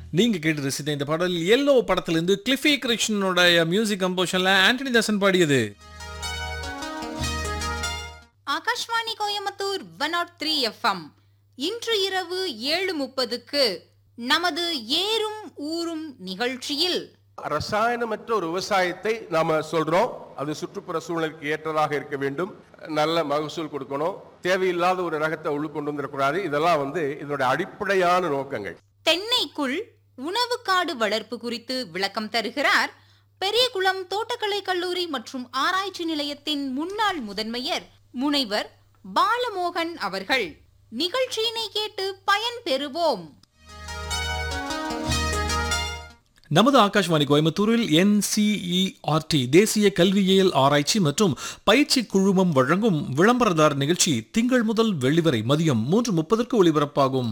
நீங்க கேட்டு ரசித்த இந்த பாடல் எல்லோ படத்திலிருந்து கிளிஃபி கிருஷ்ணனுடைய மியூசிக் கம்போஷன்ல ஆண்டனி தாசன் பாடியது Akashvani Coimbatore one nought three FM இன்று இரவு ஏழு முப்பதுக்கு நமது ஏறும் ஊரும் நிகழ்ச்சியில் ரசாயனமற்ற ஒரு விவசாயத்தை நாம சொல்றோம் அது சுற்றுப்புற சூழலுக்கு ஏற்றதாக இருக்க வேண்டும் நல்ல மகசூல் கொடுக்கணும் தேவையில்லாத ஒரு ரகத்தை உள்ள கொண்டு வந்துடக்கூடாது இதெல்லாம் வந்து இதனுடைய அடிப்படையான நோக்கங்கள் தென்னைக்குள் உணவுக்காடு வளர்ப்பு குறித்து விளக்கம் தருகிறார் பெரியகுளம் தோட்டக்கலை கல்லூரி மற்றும் ஆராய்ச்சி நிலையத்தின் முன்னாள் முதன்மையர் முனைவர் பாலமோகன் அவர்கள் நிகழ்ச்சியினை கேட்டு பயன் பெறுவோம் நமது ஆகாஷ்வாணி கோயம்புத்தூரில் என்சிஇஆர்டி தேசிய கல்வியியல் ஆராய்ச்சி மற்றும் பயிற்சி குழுமம் வழங்கும் விளம்பரதார் நிகழ்ச்சி திங்கள் முதல் வெள்ளி வரை மதியம் மூன்று முப்பதற்கு ஒளிபரப்பாகும்